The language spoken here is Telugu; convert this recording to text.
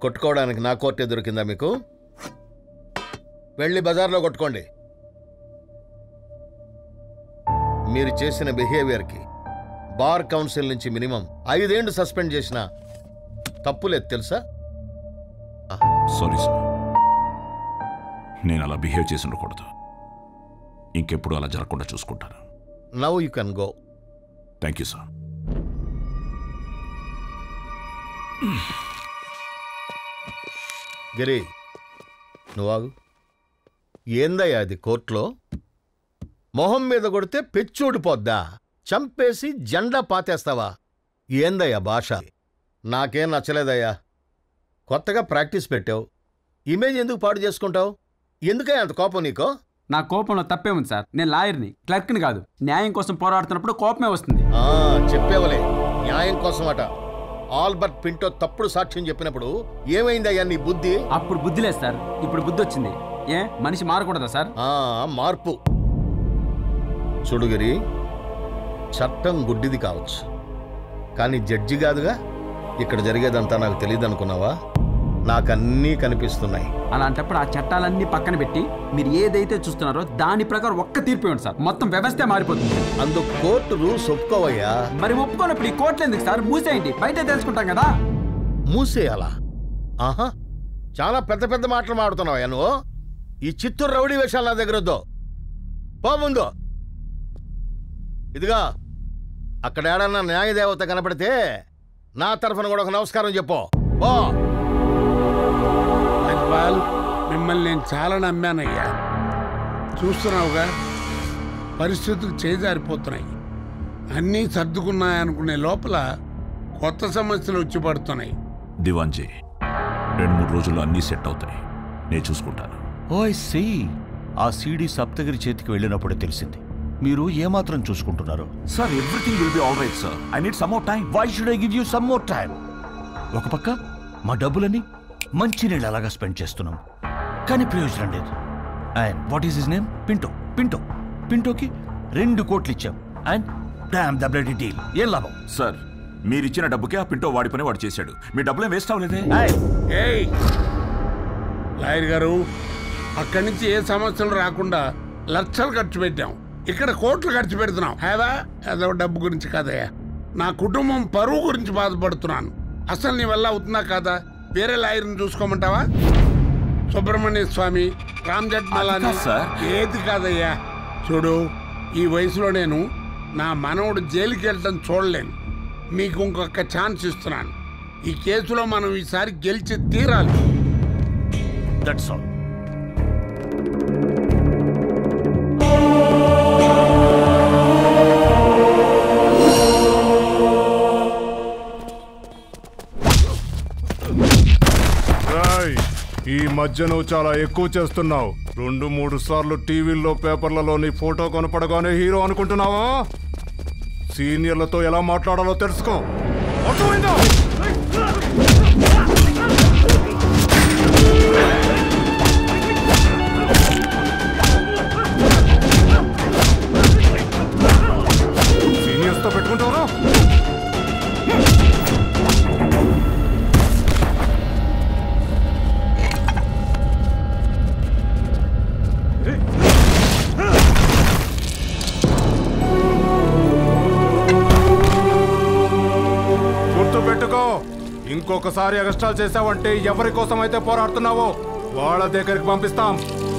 కొట్టుకోవడానికి నా కోర్టే దొరికిందా మీకు వెళ్ళి బజార్లో కొట్టుకోండి మీరు చేసిన బిహేవియర్కి బార్ కౌన్సిల్ నుంచి మినిమం ఐదేండ్లు సస్పెండ్ చేసిన తప్పులేదు తెలుసా సారీ సార్ నేను అలా బిహేవ్ చేసి ఉండకూడదు ఇంకెప్పుడు అలా జరగకుండా చూసుకుంటాను now you can go thank you sir Giri నువ్వు ఆగు ఏందయ్యా అది కోర్టులో మొహం మీద కొడితే పెచ్చూడిపోద్దా చంపేసి జెండా పాతేస్తావా ఏందయ్యా భాష నాకేం నచ్చలేదయ్యా కొత్తగా ప్రాక్టీస్ పెట్టావు ఇమేజ్ ఎందుకు పాడు చేసుకుంటావు ఎందుకయ్యా అంత కోపం నీకో నా కోపంలో తప్పే ఉంది సార్ నేను లాయర్ని క్లర్క్ని కాదు న్యాయం కోసం పోరాడుతున్నప్పుడు కోపమే వస్తుంది ఆ, చెప్పేవలే న్యాయం కోసం అట ఆల్బర్ట్ పింటో తప్పుడు సాక్ష్యం చెప్పినప్పుడు ఏమైందయ్యా నీ బుద్ధి అప్పుడు బుద్ధి లేదు సార్ ఇప్పుడు బుద్ధి వచ్చింది ఏ మనిషి మారకూడదా సార్ ఆ మార్పు చూడుగిరి చట్టం గుడ్డిది కావచ్చు కానీ జడ్జి కాదుగా ఇక్కడ జరిగేదంతా నాకు తెలియదు అనుకున్నావా నాకన్నీ కనిపిస్తున్నాయి అలాంటప్పుడు ఆ చట్టాలన్నీ పక్కన పెట్టి మీరు ఏదైతే చూస్తున్నారో దాని ప్రకారం ఒక్క తీర్పు ఇవ్వండి సార్ మొత్తం వ్యవస్థే మారిపోతుంది అందుకు కోర్టు రూల్స్ ఒప్పుకోవయ్యా మరి ఒప్పుకోనప్పుడు ఈ కోర్టులు ఎందుకు సార్ మూసేయండి బయట తెలుసుకుంటాం కదా మూసేయాలా ఆహా చాలా పెద్ద పెద్ద మాటలు మాడుతున్నావయ్యా నువ్వు ఈ చిత్తూరు రౌడీ వేషాలు నా దగ్గర వద్దు పో ముందు ఇదిగా అక్కడ ఏడన్నా న్యాయదేవత కనపడితే నా తరఫున కూడా ఒక నమస్కారం చెప్పు పో అజ్బాల్ మిమ్మల్ని నేను చాలా నమ్మానయ్యా చూస్తున్నావుగా పరిస్థితులు చేజారిపోతున్నాయి అన్నీ సర్దుకున్నాయనుకునే లోపల కొత్త సమస్యలు వచ్చి పడుతున్నాయి దివాన్జీ రెండు మూడు రోజుల్లో అన్నీ సెట్ అవుతాయి నేను చూసుకుంటాను ఓయ్ సి ఆ సీడీ సప్తగిరి చేతికి వెళ్ళినప్పుడే తెలిసింది మీరు ఏమాత్రం చూసుకుంటున్నారు sir everything will be all right sir I need some more time why should I give you some more time ఒక పక్క మా డబ్బులని మంచినీళ్ళు అలాగా స్పెండ్ చేస్తున్నాం కానీ ప్రయోజనం లేదు and what is his name Pinto Pinto పింటోకి రెండు కోట్లు ఇచ్చాం and damn the bloody deal ఏం లాభం సార్ మీరిచ్చిన డబ్బుకే ఆ పింటో వాడి పని వాడు చేశాడు మీ డబ్బులేం వేస్ట్ అవ్వలేదే ఏయ్ లాయర్ గారు అక్కడి నుంచి ఏ సమస్యలు రాకుండా లక్షలు ఖర్చు పెట్టాం ఇక్కడ కోట్లు ఖర్చు పెడుతున్నాం హేవా ఏదో డబ్బు గురించి కాదయ్యా నా కుటుంబం పరువు గురించి బాధపడుతున్నాను అసలు నీ వల్ల అవుతుందా కాదా వేరే లాయర్ని చూసుకోమంటావా సుబ్రహ్మణ్య స్వామి రామ్ జట్మలాని అది కాదు సార్. ఏది కాదయ్యా చూడు ఈ వయసులో నేను నా మనవడు జైలుకి వెళ్ళటం చూడలేను మీకు ఇంకొక ఛాన్స్ ఇస్తున్నాను ఈ కేసులో మనం ఈసారి గెలిచి తీరాలి దట్స్ ఆల్ రాయ్ ఈ మధ్య నువ్వు చాలా ఎక్కువ చేస్తున్నావు రెండు మూడు సార్లు టీవీల్లో పేపర్లలో నీ ఫోటో కనపడగానే హీరో అనుకుంటున్నావా సీనియర్లతో ఎలా మాట్లాడాలో తెలుసుకో అర్థమైందా సీనియర్స్తో పెట్టుకుంటావరా గుర్తు పెట్టుకో ఇంకొకసారి ఎగస్ట్రాల్ చేసావంటే ఎవరి కోసం అయితే పోరాడుతున్నావో వాళ్ళ దగ్గరికి పంపిస్తాం